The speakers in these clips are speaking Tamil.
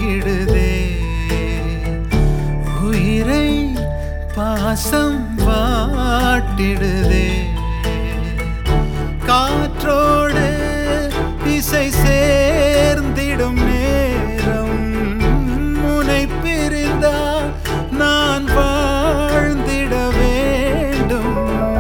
வாட்டிடுதே உயிரை பாசம் வாட்டிடுதே காற்றோடு இசை சேர்ந்திடும் நேரம் முனை பிரிந்தா நான் வாழ்ந்திட வேண்டும்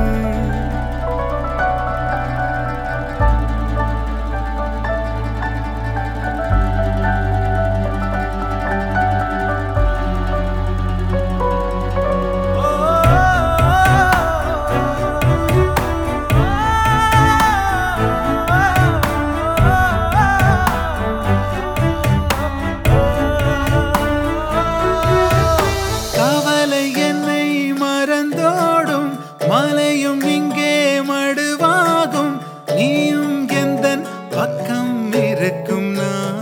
கவலை என்னை மறந்தோடும் மலையும் இங்கே மடுவாகும் நீயும் எந்தன் பக்கம் இருக்கும்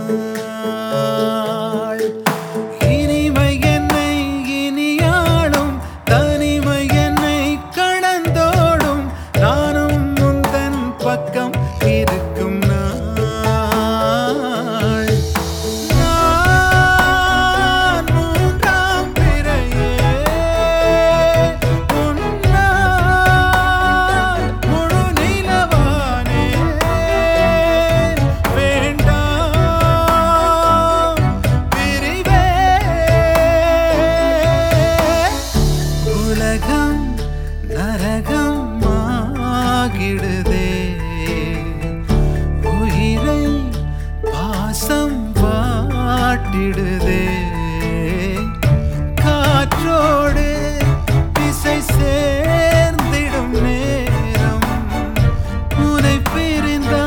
நாள் இனிமை என்னை இனியாடும் தனிமை என்னை கடந்தோடும் நானும் முந்தன் பக்கம் இருக்கும் நாள் நான் மூன்றாம் பிறையே உன்னால் முழு நிலவானே வேண்டாம் பிரிவே உலகம் நரகம் ஆகிடுதே உயிரை பாசம் வாட்டிடுதே காற்றோடு இசை சேர்ந்திடும் நேரம் உனை பிரிந்தா